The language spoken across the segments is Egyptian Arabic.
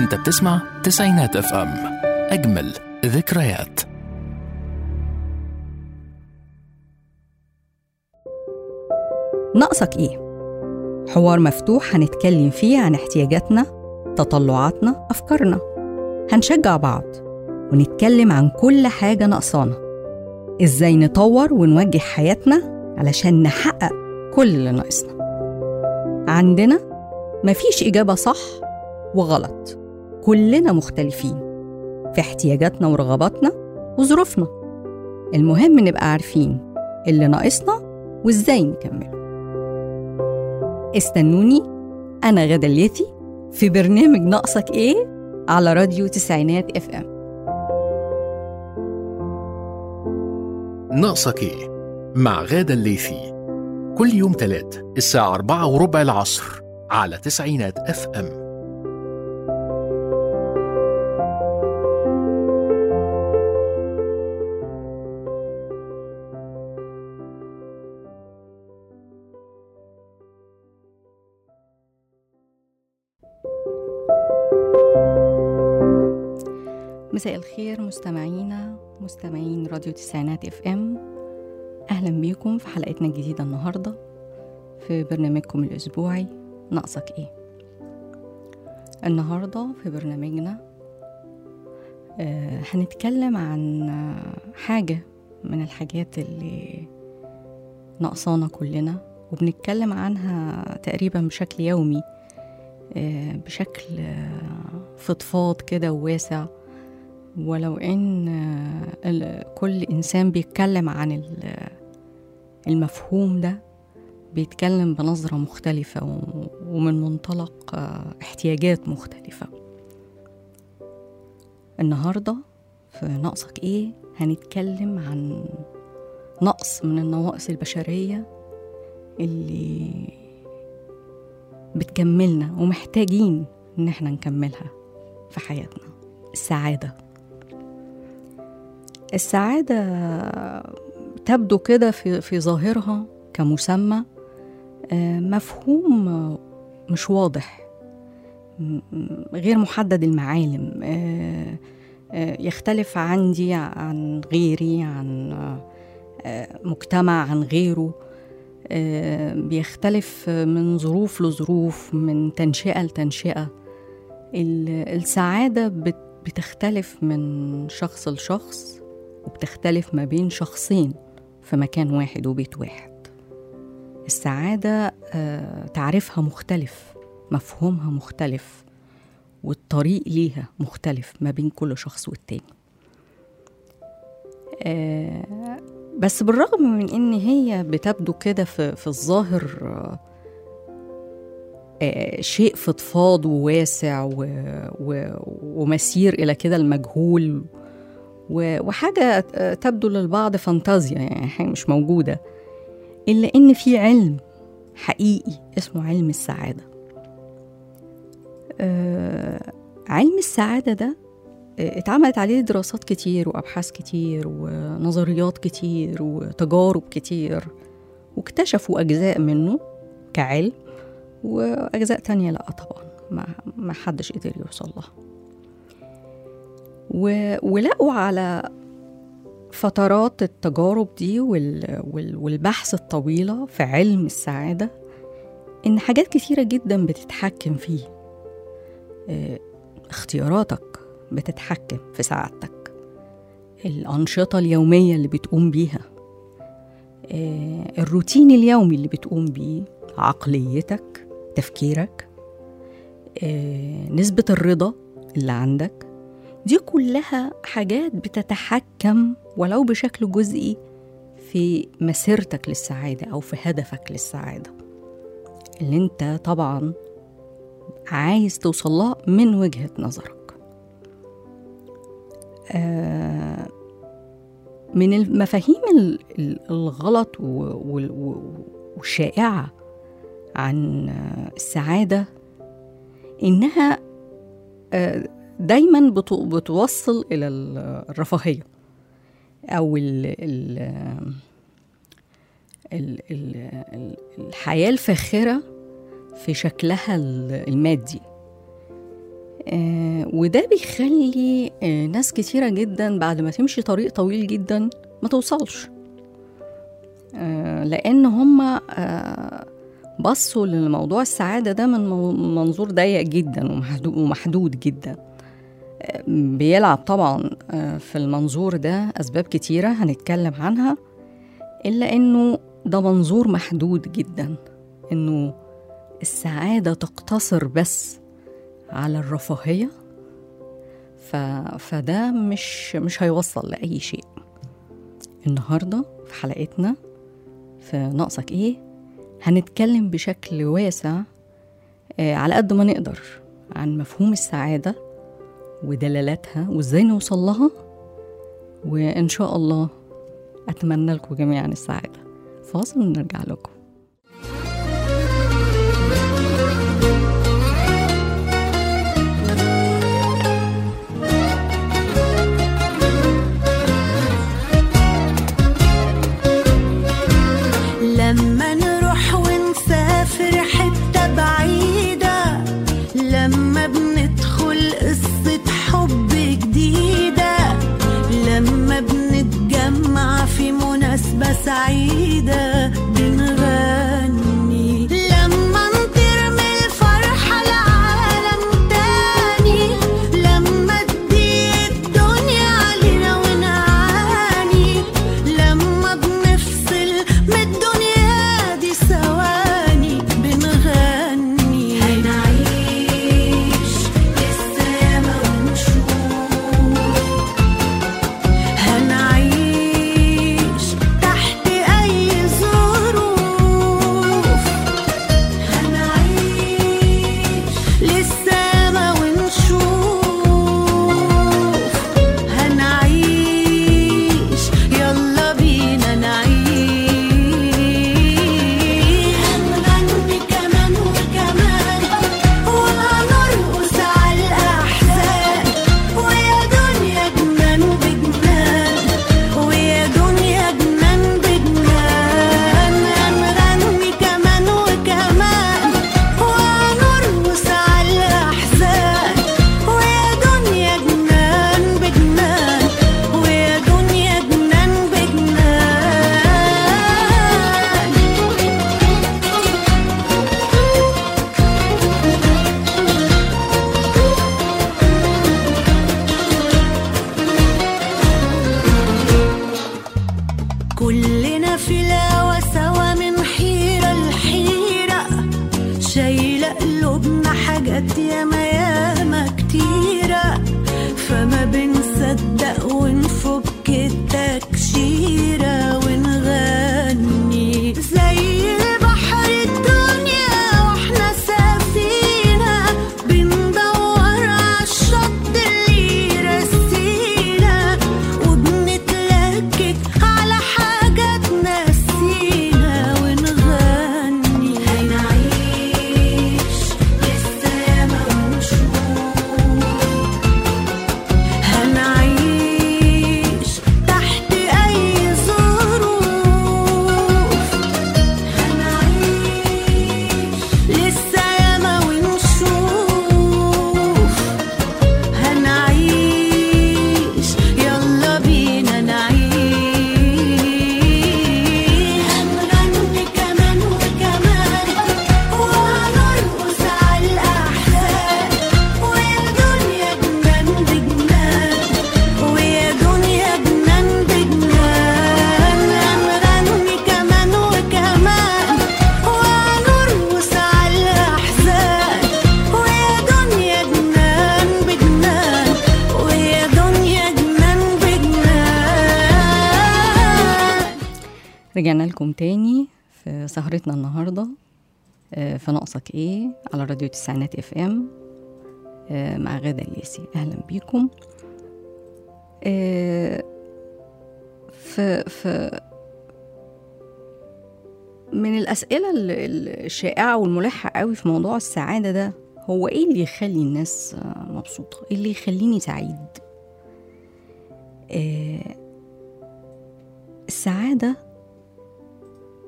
انت بتسمع تسعينات اف ام اجمل ذكريات ناقصك إيه؟ حوار مفتوح هنتكلم فيه عن احتياجاتنا تطلعاتنا أفكارنا هنشجع بعض ونتكلم عن كل حاجة ناقصانا إزاي نطور ونوجه حياتنا علشان نحقق كل اللي ناقصنا عندنا مفيش إجابة صح وغلط كلنا مختلفين في احتياجاتنا ورغباتنا وظروفنا المهم نبقى عارفين اللي ناقصنا وإزاي نكمله استنوني أنا غدا الليثي في برنامج ناقصك إيه على راديو تسعينات اف ام ناقصك ايه مع غادة الليثي كل يوم تلات الساعة أربعة وربع العصر على تسعينات اف ام مساء الخير مستمعينا مستمعين راديو تسعينات اف ام اهلا بيكم في حلقتنا الجديده النهارده في برنامجكم الاسبوعي ناقصك ايه النهارده في برنامجنا آه هنتكلم عن آه، حاجه من الحاجات اللي ناقصانا كلنا وبنتكلم عنها تقريبا بشكل يومي آه، بشكل آه، فضفاض كده وواسع ولو ان آه، ال- كل انسان بيتكلم عن ال- المفهوم ده بيتكلم بنظرة مختلفة و- ومن منطلق آه، احتياجات مختلفة النهاردة في ناقصك ايه هنتكلم عن نقص من النواقص البشرية اللي بتكملنا ومحتاجين ان احنا نكملها في حياتنا السعادة السعادة تبدو كده في, في ظاهرها كمسمى آه، مفهوم آه، مش واضح م- م- غير محدد المعالم آه، آه، يختلف عندي عن غيري عن آه، آه، مجتمع عن غيره آه، بيختلف من ظروف لظروف من تنشئة لتنشئة ال- السعادة بت- بتختلف من شخص لشخص وبتختلف ما بين شخصين في مكان واحد وبيت واحد السعادة آه، تعريفها مختلف مفهومها مختلف والطريق ليها مختلف ما بين كل شخص والتاني آه، بس بالرغم من ان هي بتبدو كده في, في الظاهر آه، آه، شيء فضفاض وواسع و و ومسير الى كده المجهول و- وحاجه آه، تبدو للبعض فانتازيا يعني حاجه مش موجوده الا ان في علم حقيقي اسمه علم السعاده آه، علم السعاده ده آه، اتعملت عليه دراسات كتير وابحاث كتير ونظريات كتير وتجارب كتير واكتشفوا اجزاء منه كعلم واجزاء تانية لا طبعا ما ما حدش قدر يوصل لها و... ولقوا على فترات التجارب دي وال... وال... والبحث الطويلة في علم السعادة إن حاجات كثيرة جدا بتتحكم فيه اه، اختياراتك بتتحكم في سعادتك الأنشطة اليومية اللي بتقوم بيها اه، الروتين اليومي اللي بتقوم بيه عقليتك تفكيرك آه، نسبة الرضا اللي عندك دي كلها حاجات بتتحكم ولو بشكل جزئي في مسيرتك للسعادة أو في هدفك للسعادة اللي انت طبعا عايز توصلها من وجهة نظرك آه، من المفاهيم ال- ال- الغلط و- وال- و- والشائعة عن آه، السعادة إنها آه، دايما بت- بتوصل إلى ال- الرفاهية أو ال ال ال ال ال الحياة الفاخرة في شكلها ال- المادي آه وده بيخلي آه ناس كتيرة جدا بعد ما تمشي طريق طويل جدا ما توصلش آه لأن هما آه بصوا لموضوع السعادة ده من مو- منظور ضيق جدا ومحدود, ومحدود جدا آه، بيلعب طبعا آه، في المنظور ده أسباب كتيرة هنتكلم عنها إلا إنه ده منظور محدود جدا إنه السعادة تقتصر بس على الرفاهية ف... فده مش مش هيوصل لأي شيء النهاردة في حلقتنا في ناقصك إيه هنتكلم بشكل واسع آه، على قد ما نقدر عن مفهوم السعادة ودلالاتها وإزاي نوصل لها وإن شاء الله أتمنى لكم جميعا السعادة فاصل ونرجع لكم لما نروح ونسافر حتة بعيدة لما بندخل قصة حب جديدة لما بنتجمع في مناسبة سعيدة بنغني لما نطير من الفرحة لعالم تاني لما تضيق الدنيا علينا ونعاني لما بنفصل من الدنيا دي ثواني بنغني هنعيش لسه ياما ونشوف هنعيش تحت أي ظروف هنعيش لسه ياما ونشوف هنعيش يلا بينا نعيش هنغني كمان وكمان وهنرقص على الأحزان ويا دنيا جنان بجنان ويا دنيا جنان بجنان هنغني كمان وكمان وهنرقص على الأحزان ويا دنيا جنان بجنان ويا دنيا جنان بجنان كلنا في الهوا سوا من حيرة لحيرة شايلة قلوبنا حاجات ياما ياما كتيرة فما بنصدق ونفك التكشيرة ونغني زي البحر الدنيا واحنا سفينة بندور عالشط اللي يرسينا وبنتلكك على حاجة تنسينا ونغني هنعيش لسه ياما ونشوف هنعيش تحت أي ظروف هنعيش لسه ياما ونشوف هنعيش يلا بينا نعيش هنغني كمان وكمان وهنرقص على الأحزان ويا دنيا جنان بجنان ويا دنيا جنان بجنان هنغني كمان وكمان وهنرقص على الأحزان ويا دنيا جنان بجنان ويا دنيا جنان بجنان رجعنا لكم تاني في سهرتنا النهاردة آه، في ناقصك ايه على راديو تسعينات اف ام آه، مع غادة الياسي اهلا بيكم آه، في في من الأسئلة ال- ال- الشائعة والملحة قوي في موضوع السعادة ده هو ايه اللي يخلي الناس آه، مبسوطة ايه اللي يخليني سعيد آه، السعادة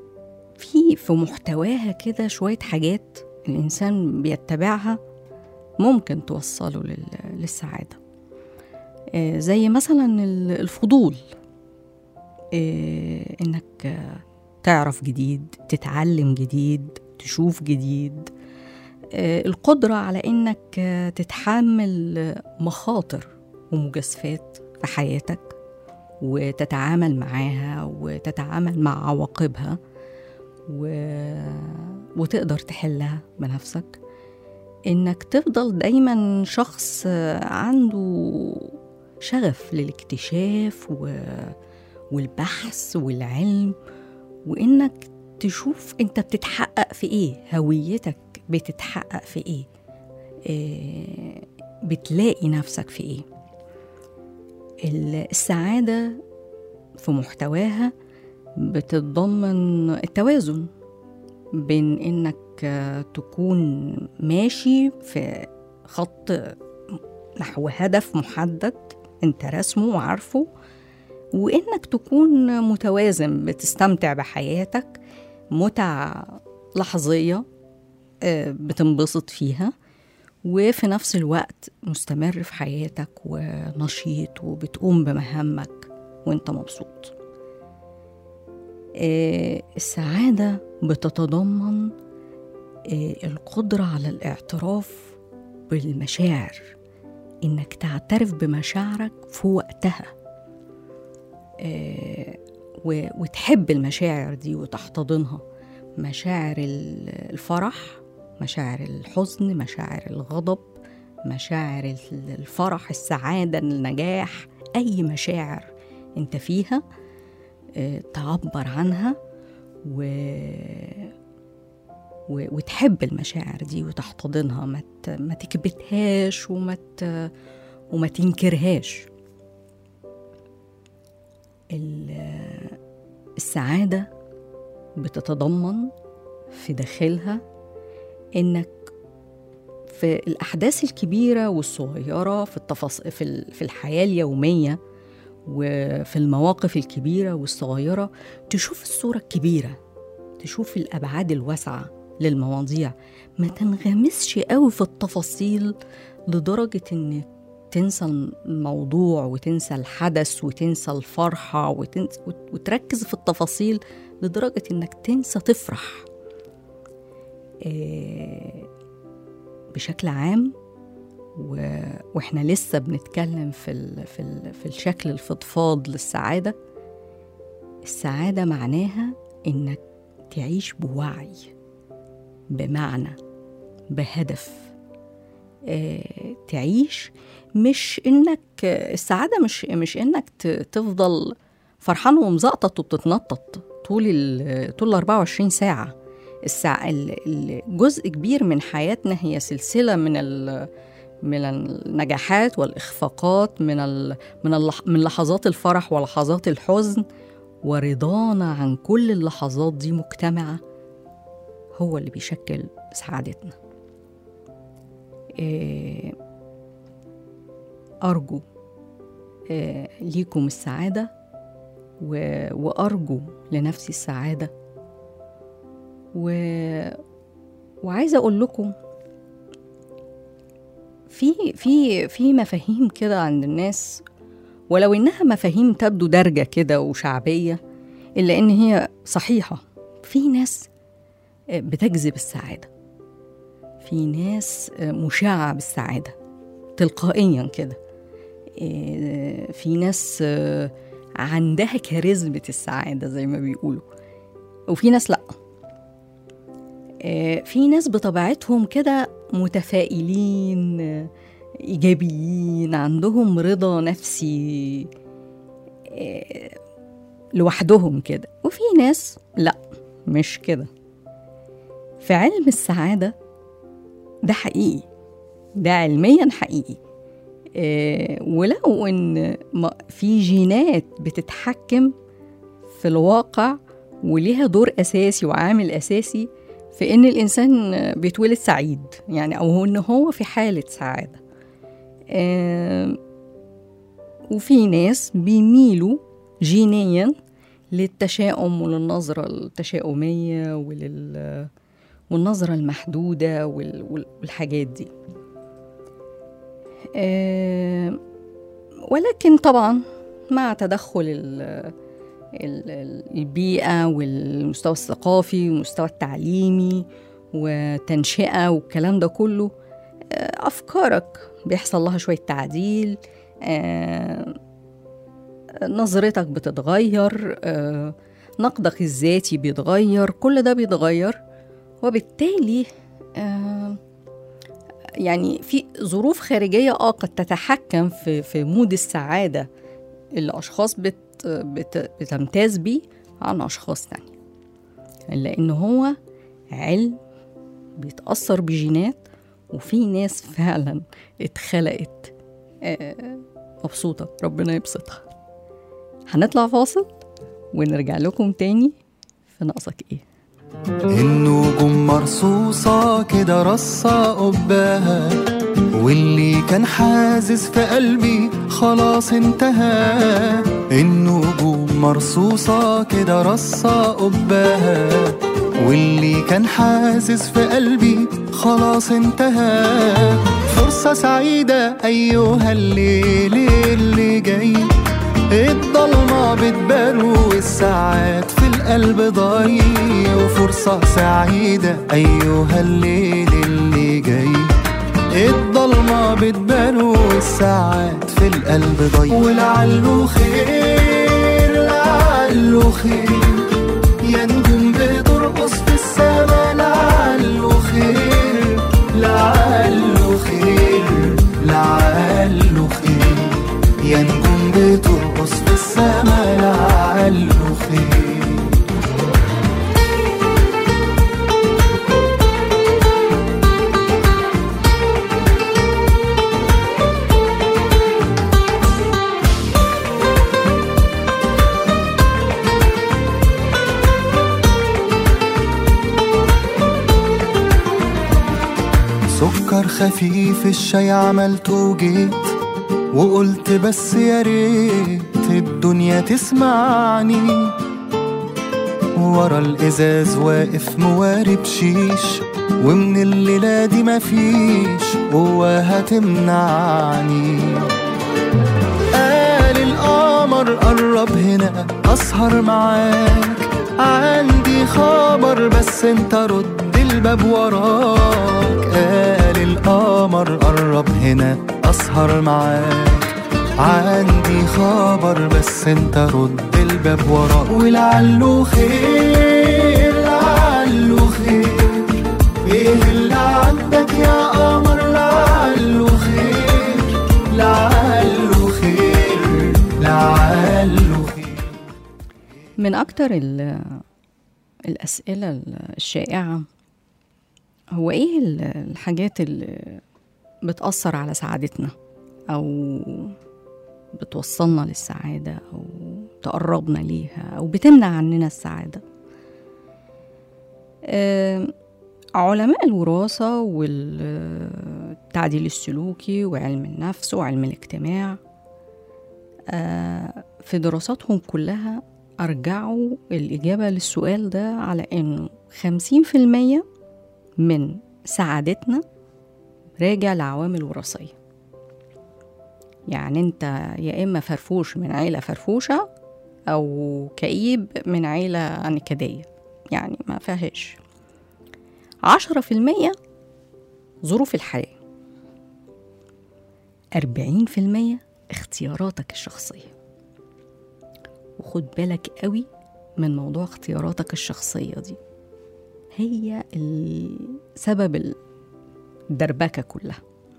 في في محتواها كده شوية حاجات الإنسان بيتبعها ممكن توصله لل- للسعادة آه، زي مثلا ال- الفضول آه، انك آه، تعرف جديد تتعلم جديد تشوف جديد آه، القدرة على انك آه، تتحمل آه، مخاطر ومجازفات في حياتك وتتعامل معاها وتتعامل مع عواقبها و... وتقدر تحلها بنفسك انك تفضل دايما شخص آه، عنده شغف للاكتشاف و... والبحث والعلم وانك تشوف انت بتتحقق في ايه هويتك بتتحقق في ايه آه، بتلاقي نفسك في ايه ال- السعادة في محتواها بتتضمن التوازن بين انك آه، تكون ماشي في خط نحو هدف محدد انت رسمه وعارفه وانك تكون متوازن بتستمتع بحياتك متع لحظيه آه، بتنبسط فيها وفي نفس الوقت مستمر في حياتك ونشيط وبتقوم بمهامك وانت مبسوط آه، السعادة بتتضمن آه، القدرة على الاعتراف بالمشاعر إنك تعترف بمشاعرك في وقتها آه، و- وتحب المشاعر دي وتحتضنها مشاعر ال- الفرح مشاعر الحزن مشاعر الغضب مشاعر ال- الفرح السعادة النجاح أي مشاعر أنت فيها آه، تعبر عنها و... و... وتحب المشاعر دي وتحتضنها ما, ت... ما تكبتهاش وما ت... وما تنكرهاش ال... السعادة بتتضمن في داخلها إنك في الأحداث الكبيرة والصغيرة في التفاص... في, ال... في الحياة اليومية وفي المواقف الكبيرة والصغيرة تشوف الصورة الكبيرة تشوف الأبعاد الواسعة للمواضيع ما تنغمسش قوي في التفاصيل لدرجة إن تنسى الموضوع وتنسى الحدث وتنسى الفرحة وتنسى وتركز في التفاصيل لدرجة إنك تنسى تفرح إيه بشكل عام و... واحنا لسه بنتكلم في ال... في ال... في الشكل الفضفاض للسعاده السعاده معناها انك تعيش بوعي بمعنى بهدف آه، تعيش مش انك السعاده مش مش انك ت- تفضل فرحان ومزقطط وبتتنطط طول ال... طول ال 24 ساعه الساعة ال- ال- جزء كبير من حياتنا هي سلسلة من ال... من النجاحات والإخفاقات من ال... من اللح... من لحظات الفرح ولحظات الحزن ورضانا عن كل اللحظات دي مجتمعة هو اللي بيشكل سعادتنا إيه، أرجو إيه، ليكم السعادة و... وأرجو لنفسي السعادة و... وعايزة أقول لكم في في في مفاهيم كده عند الناس ولو انها مفاهيم تبدو دارجه كده وشعبيه الا ان هي صحيحه في ناس بتجذب السعاده في ناس مشعه بالسعاده تلقائيا كده إيه، في ناس عندها كاريزمة السعادة زي ما بيقولوا وفي ناس لأ آه، في ناس بطبيعتهم كده متفائلين آه، ايجابيين عندهم رضا نفسي آه، لوحدهم كده وفي ناس لا مش كده في علم السعاده ده حقيقي ده علميا حقيقي آه، ولو ان ما- في جينات بتتحكم في الواقع وليها دور اساسي وعامل اساسي في ان الانسان بيتولد سعيد يعني او هو ان هو في حاله سعاده آم، وفي ناس بيميلوا جينيا للتشاؤم وللنظرة التشاؤمية ولل والنظرة المحدودة وال... وال- والحاجات دي آه، ولكن طبعا مع تدخل ال ال- ال- البيئة والمستوى الثقافي والمستوى التعليمي وتنشئة والكلام ده كله آه، أفكارك بيحصل لها شوية تعديل آه، نظرتك بتتغير آه، نقدك الذاتي بيتغير كل ده بيتغير وبالتالي آه، يعني في ظروف خارجية اه قد تتحكم في في مود السعادة اللي أشخاص بت بت بتمتاز بيه عن أشخاص تانية لأن هو علم بيتأثر بجينات وفي ناس فعلا اتخلقت آه، مبسوطة ربنا يبسطها هنطلع فاصل ونرجع لكم تاني في ناقصك ايه النجوم مرصوصة كده رصة قباها واللي كان حازز في قلبي خلاص انتهى النجوم مرصوصة كده رصة قباها واللي كان حازز في قلبي خلاص انتهى فرصة سعيدة أيها الليل اللي جاي الضلمة بتبان والساعات في القلب ضايع وفرصة سعيدة أيها الليل اللي جاي الضلمة بتبان والساعات في القلب ضايع ولعله خير لعله خير يا نجوم بترقص في السما لعله خير لعله خير لعله خير يا نجوم بترقص في السما لعله خير سكر خفيف الشاي عملته وجيت وقلت بس يا ريت الدنيا تسمعني ورا الازاز واقف موارب شيش ومن الليلة دي مفيش قوة هتمنعني قال القمر قرب هنا اسهر معاك عندي خبر بس انت رد الباب وراك قال القمر قرب هنا اسهر معاك عندي خبر بس انت رد الباب وراك ولعله خير لعله خير ايه اللي عندك يا قمر لعله خير لعله خير لعله خير من أكتر ال- الأسئلة الشائعة هو إيه ال- الحاجات اللي بتأثر على سعادتنا أو بتوصلنا للسعادة أو تقربنا ليها أو بتمنع عننا السعادة آم، علماء الوراثة والتعديل السلوكي وعلم النفس وعلم الاجتماع آه، في دراساتهم كلها أرجعوا الإجابة للسؤال ده على إنه خمسين في المية من سعادتنا راجع لعوامل وراثية يعني أنت يا إما فرفوش من عيلة فرفوشة أو كئيب من عيلة نكدية يعني ما فيهاش عشرة في المية ظروف الحياة أربعين في المية اختياراتك الشخصية وخد بالك قوي من موضوع اختياراتك الشخصية دي هي ال- سبب الدربكة كلها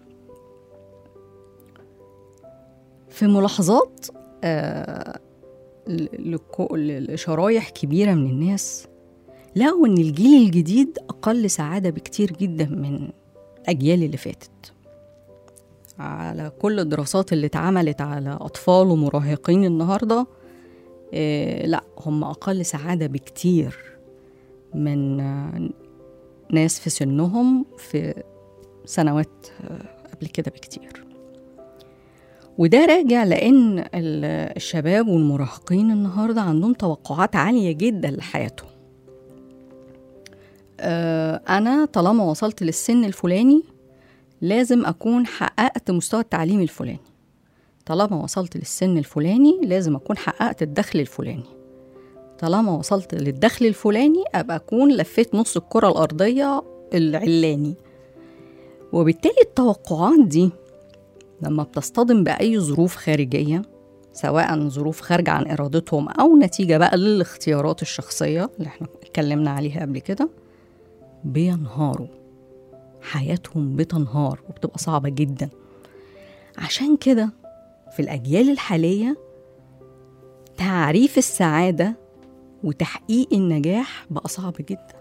في ملاحظات آه، ل- لكو- ل- لشرايح كبيرة من الناس لقوا إن الجيل الجديد أقل سعادة بكتير جدا من الأجيال اللي فاتت على كل الدراسات اللي اتعملت على أطفال ومراهقين النهاردة إيه لا هم أقل سعادة بكتير من آه، ناس في سنهم في سنوات آه، قبل كده بكتير وده راجع لأن ال- الشباب والمراهقين النهاردة عندهم توقعات عالية جدا لحياتهم آه، أنا طالما وصلت للسن الفلاني لازم أكون حققت مستوى التعليم الفلاني طالما وصلت للسن الفلاني لازم أكون حققت الدخل الفلاني طالما وصلت للدخل الفلاني أبقى أكون لفيت نص الكرة الأرضية العلاني وبالتالي التوقعات دي لما بتصطدم بأي ظروف خارجية سواء ظروف خارجة عن إرادتهم أو نتيجة بقى للاختيارات الشخصية اللي احنا اتكلمنا عليها قبل كده بينهاروا حياتهم بتنهار وبتبقى صعبة جدا عشان كده في الأجيال الحالية تعريف السعادة وتحقيق النجاح بقى صعب جدا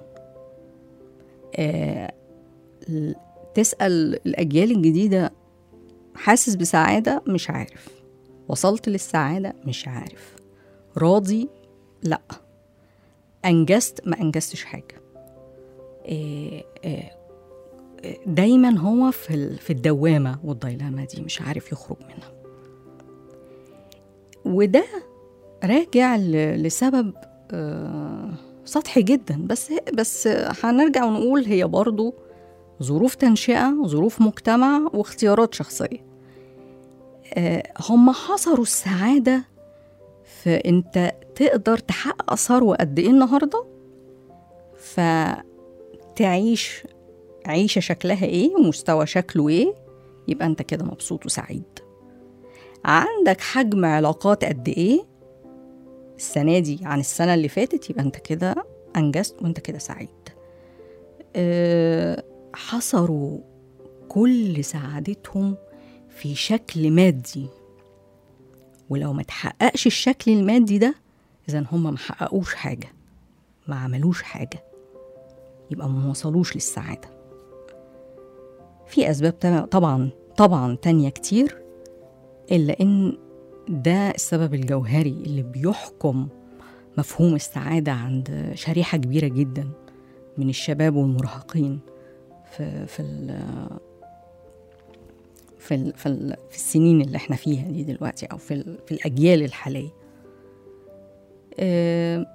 آه ال- تسأل الأجيال الجديدة حاسس بسعادة مش عارف وصلت للسعادة مش عارف راضي لأ أنجزت ما أنجزتش حاجة إيه إيه إيه، دايما هو في ال- في الدوامة والضيلمة دي مش عارف يخرج منها وده راجع ل- لسبب آه، سطحي جدا بس بس هنرجع ونقول هي برضو ظروف تنشئة ظروف مجتمع واختيارات شخصية آه، هم حصروا السعادة في انت تقدر تحقق ثروة قد ايه النهاردة فتعيش عيشة شكلها ايه ومستوى شكله ايه يبقى انت كده مبسوط وسعيد عندك حجم علاقات قد ايه السنة دي عن السنة اللي فاتت يبقى انت كده انجزت وانت كده سعيد أه حصروا كل سعادتهم في شكل مادي ولو ما تحققش الشكل المادي ده اذا هم ما حققوش حاجه ما عملوش حاجه يبقى ما وصلوش للسعاده في اسباب تم- طبعا طبعا تانية كتير الا ان ده السبب الجوهري اللي بيحكم مفهوم السعاده عند شريحه كبيره جدا من الشباب والمراهقين في في ال في ال في, ال في السنين اللي احنا فيها دي دلوقتي او في ال في الاجيال الحاليه آه،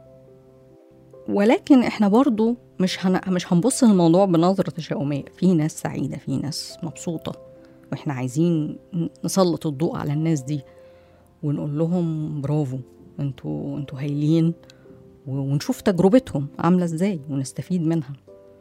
ولكن احنا برضو مش هن مش هنبص للموضوع بنظره تشاؤميه في ناس سعيده في ناس مبسوطه واحنا عايزين نسلط الضوء على الناس دي ونقول لهم برافو انتوا انتوا هايلين و- ونشوف تجربتهم عامله ازاي ونستفيد منها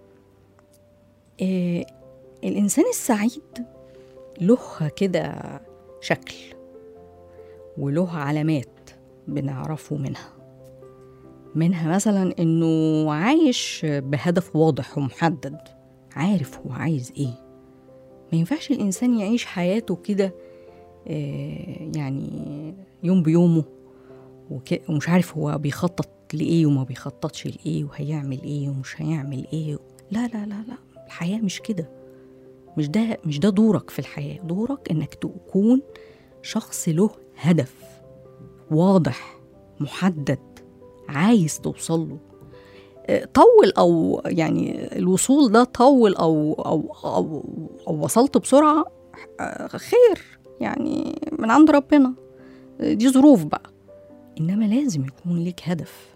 آه، الانسان السعيد له كده شكل وله علامات بنعرفه منها منها مثلا انه عايش بهدف واضح ومحدد عارف هو عايز ايه ما ينفعش الانسان يعيش حياته كده آه، يعني يوم بيومه وك- ومش عارف هو بيخطط لإيه وما بيخططش لإيه وهيعمل إيه ومش هيعمل إيه لا لا لا لا الحياة مش كده مش ده مش ده دورك في الحياة دورك إنك تكون شخص له هدف واضح محدد عايز توصل له آه، طول او يعني الوصول ده طول او او او, أو وصلت بسرعه آه، خير يعني من عند ربنا آه، دي ظروف بقى انما لازم يكون ليك هدف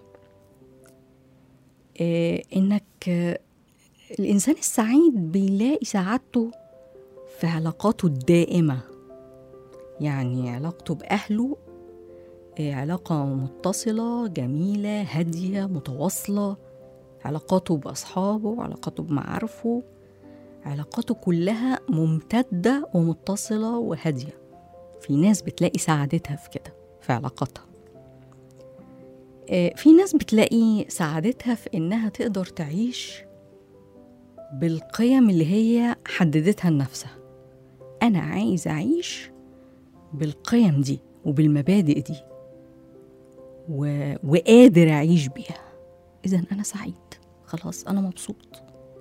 آه، انك آه، الانسان السعيد بيلاقي سعادته في علاقاته الدائمه يعني علاقته باهله آه، علاقه متصله جميله هاديه متواصله علاقاته باصحابه علاقاته بمعارفه علاقاته كلها ممتده ومتصله وهاديه في ناس بتلاقي سعادتها في كده في علاقاتها آه، في ناس بتلاقي سعادتها في إنها تقدر تعيش بالقيم اللي هي حددتها لنفسها أنا عايز أعيش بالقيم دي وبالمبادئ دي و... وقادر أعيش بيها إذا أنا سعيد خلاص أنا مبسوط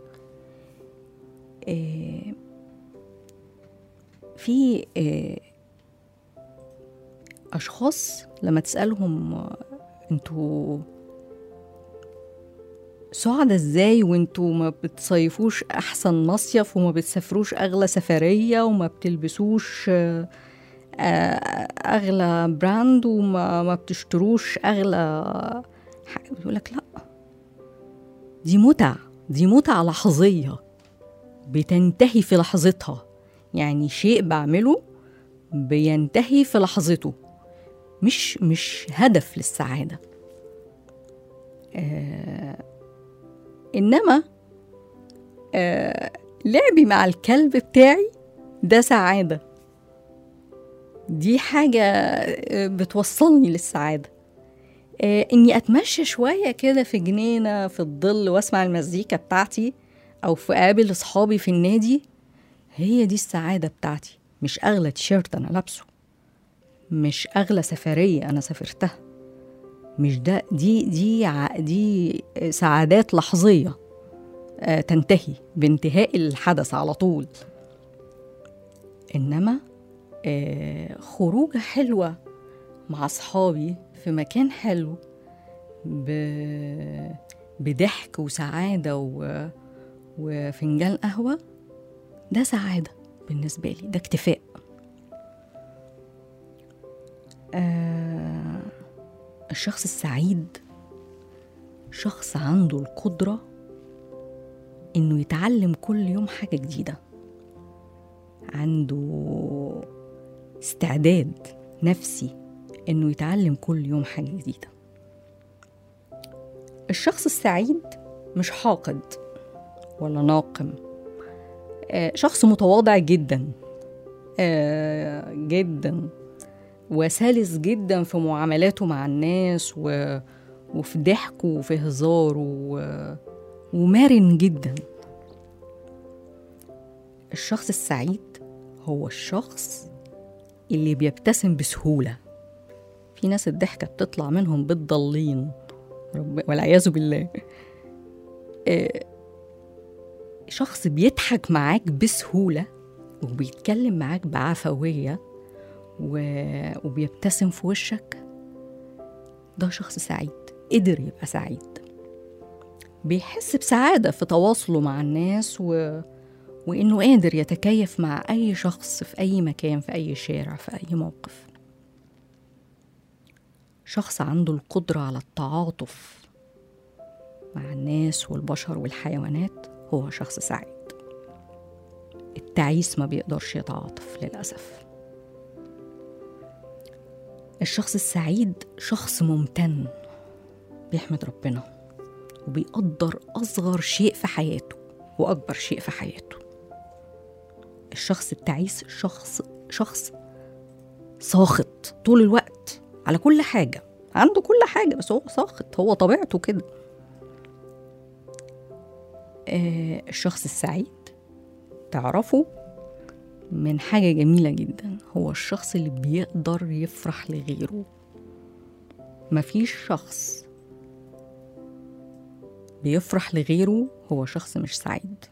آه، في آه، أشخاص لما تسألهم آه، انتوا سعداء ازاي وانتوا ما بتصيفوش احسن مصيف وما بتسافروش اغلى سفريه وما بتلبسوش آه، آه، اغلى براند وما ما بتشتروش اغلى يقول لك لا دي متع دي متعه لحظيه بتنتهي في لحظتها يعني شيء بعمله بينتهي في لحظته مش مش هدف للسعادة آه إنما آه لعبي مع الكلب بتاعي ده سعادة دي حاجة آه، بتوصلني للسعادة آه، إني أتمشى شوية كده في جنينة في الظل وأسمع المزيكا بتاعتي أو في أقابل أصحابي في النادي هي دي السعادة بتاعتي مش أغلى تيشيرت أنا لابسه مش أغلى سفرية أنا سافرتها مش ده دي دي ع- دي سعادات لحظية آه، تنتهي بانتهاء الحدث على طول إنما آه، خروجة حلوة مع أصحابي في مكان حلو ب... بضحك وسعادة و... وفنجان قهوة ده سعادة بالنسبة لي ده اكتفاء آه الشخص السعيد شخص عنده القدرة إنه يتعلم كل يوم حاجة جديدة عنده استعداد نفسي إنه يتعلم كل يوم حاجة جديدة الشخص السعيد مش حاقد ولا ناقم آه، شخص متواضع جدا آه، جدا وسلس جدا في معاملاته مع الناس و... وفي ضحكه وفي هزاره و... ومرن جدا الشخص السعيد هو الشخص اللي بيبتسم بسهولة في ناس الضحكة بتطلع منهم بالضالين رب... والعياذ بالله آه، شخص بيضحك معاك بسهولة وبيتكلم معاك بعفوية و... وبيبتسم في وشك ده شخص سعيد قدر يبقى سعيد بيحس بسعادة في تواصله مع الناس و... وإنه قادر يتكيف مع أي شخص في أي مكان في أي شارع في أي موقف شخص عنده القدرة على التعاطف مع الناس والبشر والحيوانات هو شخص سعيد التعيس ما بيقدرش يتعاطف للأسف الشخص السعيد شخص ممتن بيحمد ربنا وبيقدر أصغر شيء في حياته وأكبر شيء في حياته الشخص التعيس شخص شخص ساخط طول الوقت على كل حاجة عنده كل حاجة بس هو ساخط هو طبيعته كده آه الشخص السعيد تعرفه من حاجة جميلة جدا هو الشخص اللي بيقدر يفرح لغيره مفيش شخص بيفرح لغيره هو شخص مش سعيد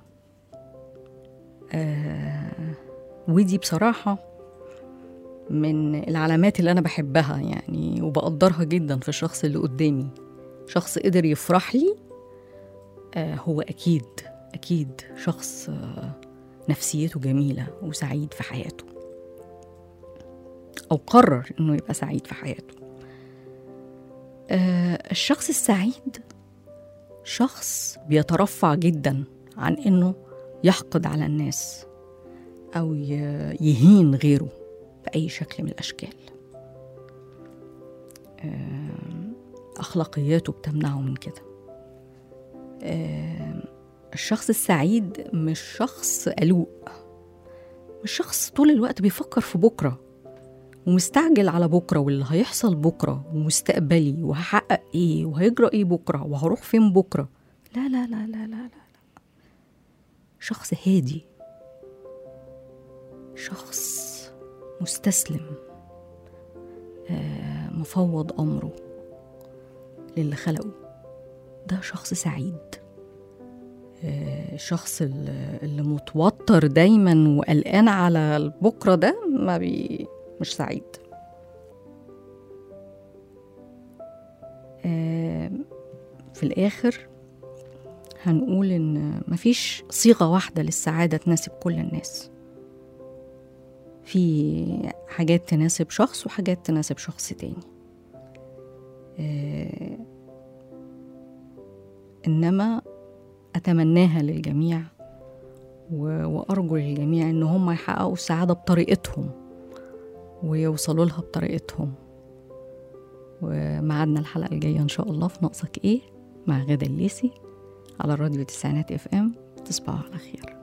آه ودي بصراحة من العلامات اللي أنا بحبها يعني وبقدرها جدا في الشخص اللي قدامي شخص قدر يفرح لي آه هو أكيد أكيد شخص آه نفسيته جميلة وسعيد في حياته أو قرر إنه يبقى سعيد في حياته آه الشخص السعيد شخص بيترفع جدا عن إنه يحقد على الناس أو ي- يهين غيره بأي شكل من الأشكال آه أخلاقياته بتمنعه من كده آه الشخص السعيد مش شخص قلوق مش شخص طول الوقت بيفكر في بكرة ومستعجل على بكرة واللي هيحصل بكرة ومستقبلي وهحقق ايه وهيجرى ايه بكرة وهروح فين بكرة لا لا لا لا لا لا, لا. شخص هادي شخص مستسلم آه مفوض أمره للي خلقه ده شخص سعيد الشخص اللي اللي متوتر دايما وقلقان على بكره ده ما بي مش سعيد آه، في الآخر هنقول إن مفيش صيغة واحدة للسعادة تناسب كل الناس في حاجات تناسب شخص وحاجات تناسب شخص تاني آه، إنما أتمناها للجميع و- وأرجو للجميع إن هم يحققوا السعادة بطريقتهم ويوصلوا لها بطريقتهم ومعادنا الحلقة الجاية إن شاء الله في ناقصك إيه مع غادة الليسي على الراديو تسعينات اف ام تصبحوا على خير